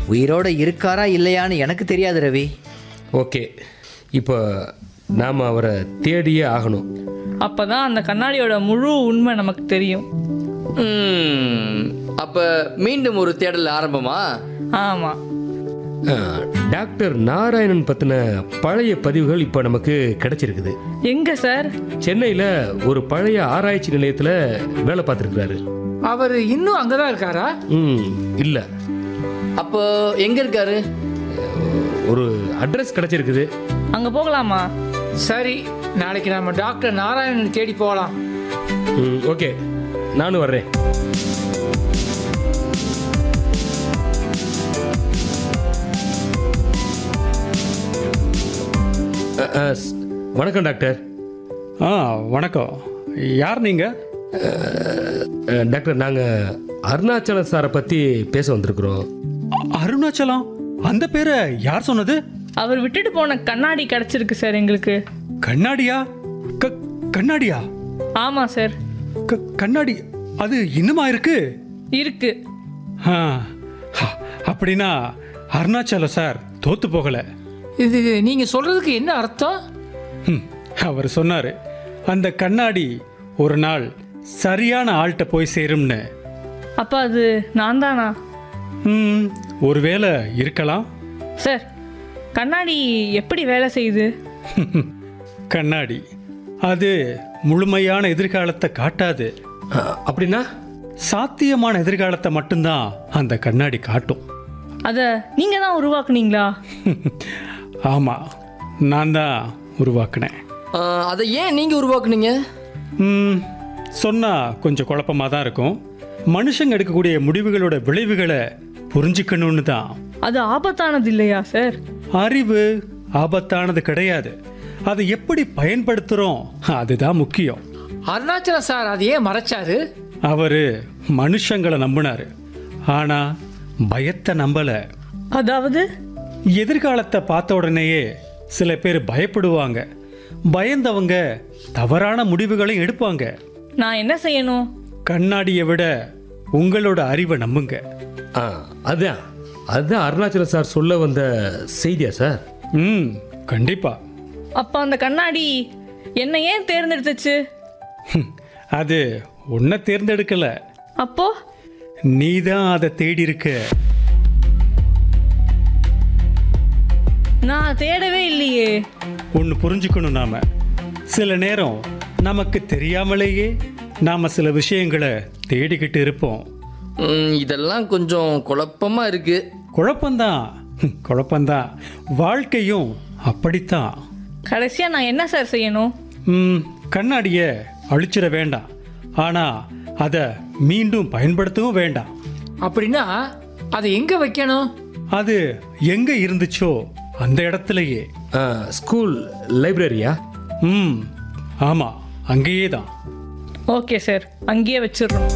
உயிரோட இருக்காரா இல்லையான்னு எனக்கு தெரியாது ரவி ஓகே இப்போ நாம் அவரை தேடியே ஆகணும் அப்பதான் அந்த கண்ணாடியோட முழு உண்மை நமக்கு தெரியும் ம், அப்ப மீண்டும் ஒரு தேடல் ஆரம்பமா ஆமா அஹ், டாக்டர் நாராயணன் பற்றின பழைய பதிவுகள் இப்போ நமக்கு கிடைச்சிருக்குது எங்க சார் சென்னையில் ஒரு பழைய ஆராய்ச்சி நிலையத்தில் வேலை பார்த்துருக்குறாரு அவர் இன்னும் அங்கதான் இருக்காரா ம் இல்லை அப்போ எங்க இருக்காரு ஒரு அட்ரஸ் கிடைச்சிருக்குது அங்க போகலாமா சரி நாளைக்கு நம்ம டாக்டர் நாராயணன் தேடி போகலாம் ம் ஓகே நானும் வர்றேன் அஹ், அஹ், ஸ்- வணக்கம் டாக்டர் ஆ வணக்கம் யார் நீங்கள் அஹ், டாக்டர் நாங்கள் அருணாச்சல சாரை பற்றி பேச வந்திருக்கிறோம் அருணாச்சலம் அந்த பேரை யார் சொன்னது அவர் விட்டுட்டு போன கண்ணாடி கிடைச்சிருக்கு சார் எங்களுக்கு கண்ணாடியா க கண்ணாடியா ஆமா சார் க கண்ணாடி அது இன்னுமா இருக்கு இருக்கு ஆ ஹ, அப்படின்னா அருணாச்சலம் சார் தோத்து போகலை இது நீங்க சொல்றதுக்கு என்ன அர்த்தம் ம், அவர் சொன்னார் அந்த கண்ணாடி ஒரு நாள் சரியான ஆள்கிட்ட போய் சேரும்னு அப்ப அது நான் தானா ம், ஒருவேளை இருக்கலாம் சார் கண்ணாடி எப்படி வேலை செய்யுது கண்ணாடி அது முழுமையான எதிர்காலத்தை காட்டாது அஹ், அப்படின்னா சாத்தியமான எதிர்காலத்தை மட்டும்தான் அந்த கண்ணாடி காட்டும் அத நீங்க தான் உருவாக்குனீங்களா ஆமாம் நான் தான் உருவாக்கினேன் ஆ, அதை ஏன் நீங்க உருவாக்குனீங்க ம், சொன்னா கொஞ்சம் குழப்பமாக தான் இருக்கும் மனுஷங்க எடுக்கக்கூடிய முடிவுகளோட விளைவுகளை புரிஞ்சுக்கணும்னு தான் அது ஆபத்தானது இல்லையா சார் அறிவு ஆபத்தானது கிடையாது அதை எப்படி பயன்படுத்துகிறோம் அதுதான் முக்கியம் அருணாச்சலம் சார் அதை ஏன் மறைச்சாரு அவர் மனுஷங்களை நம்பினார் ஆனால் பயத்தை நம்பலை அதாவது எதிர்காலத்தை பார்த்த உடனேயே சில பேர் பயப்படுவாங்க பயந்தவங்க தவறான முடிவுகளை எடுப்பாங்க நான் என்ன செய்யணும் கண்ணாடியை விட உங்களோட அறிவை நம்புங்க ஆ அதான் அதுதான் அருணாச்சல சார் சொல்ல வந்த செய்தியா சார் ம் கண்டிப்பா அப்ப அந்த கண்ணாடி என்னை ஏன் தேர்ந்தெடுத்துச்சு ஹம், அது உன்னை தேர்ந்தெடுக்கல அப்போ நீ தான் அதை தேடி இருக்க நான் தேடவே இல்லையே ஒன்று புரிஞ்சுக்கணும் நாம சில நேரம் நமக்கு தெரியாமலேயே நாம சில விஷயங்களை தேடிக்கிட்டு இருப்போம் ம், இதெல்லாம் கொஞ்சம் குழப்பமா இருக்கு குழப்பம்தான் ஹம், குழப்பம்தான் வாழ்க்கையும் அப்படித்தான் கடைசியா நான் என்ன சார் செய்யணும் ம், கண்ணாடியை அழிச்சிட வேண்டாம் ஆனால் அதை மீண்டும் பயன்படுத்தவும் வேண்டாம் அப்படின்னா அதை எங்க வைக்கணும் அது எங்கே இருந்துச்சோ அந்த இடத்துலையே அஹ், ஸ்கூல் லைப்ரரியா ம் ஆமாம் அங்கேயே தான் ஓகே சார் அங்கேயே வச்சிடுறோம்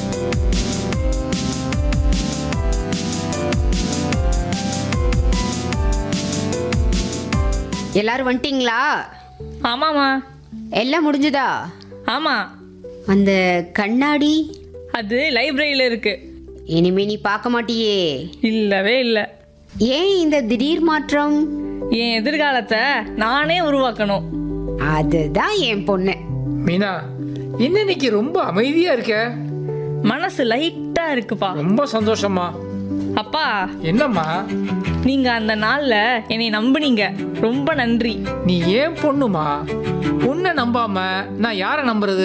எல்லாரும் வந்துட்டீங்களா ஆமாம்மா எல்லாம் முடிஞ்சுதா ஆமா அந்த கண்ணாடி அது லைப்ரரியில இருக்கு இனிமே நீ பார்க்க மாட்டியே இல்லவே இல்லை ஏன் இந்த திடீர் மாற்றம் என் எதிர்காலத்தை நானே உருவாக்கணும் அதுதான் என் பொண்ணு மீனா என்ன இன்னைக்கு ரொம்ப அமைதியா இருக்க மனசு லைட்டா இருக்குப்பா ரொம்ப சந்தோஷமா அப்பா என்னம்மா நீங்க அந்த நாள்ல என்னை நம்புனீங்க ரொம்ப நன்றி நீ ஏன் பொண்ணுமா உன்னை நம்பாம நான் யாரை நம்புறது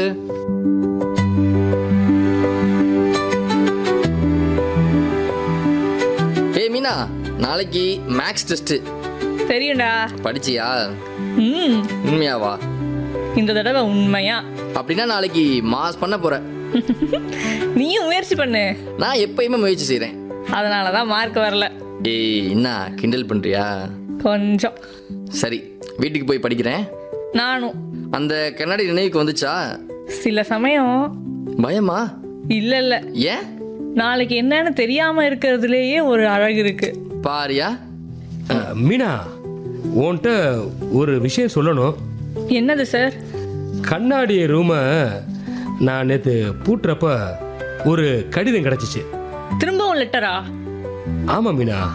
ஏய் மீனா நாளைக்கு மேக்ஸ் டெஸ்ட் தெரியும்டா படிச்சியா ம் உண்மையாவா இந்த தடவை உண்மையா அப்படின்னா நாளைக்கு மாஸ் பண்ண போற நீயும் முயற்சி பண்ணு நான் எப்பயுமே முயற்சி செய்றேன் அதனால தான் மார்க் வரல ஏய் என்ன கிண்டல் பண்றியா கொஞ்சம் சரி வீட்டுக்கு போய் படிக்கிறேன் நானும் அந்த கண்ணாடி நினைவுக்கு வந்துச்சா சில சமயம் பயமா இல்ல இல்ல ஏன் நாளைக்கு என்னன்னு தெரியாம இருக்கிறதுலேயே ஒரு அழகு இருக்கு பாரியா அஹ், மீனா உன்கிட்ட ஒரு விஷயம் சொல்லணும் என்னது சார் கண்ணாடி ரூமை நான் நேற்று பூட்டுறப்ப ஒரு கடிதம் கிடச்சிச்சு திரும்பவும் லெட்டரா ஆமாம் மீனா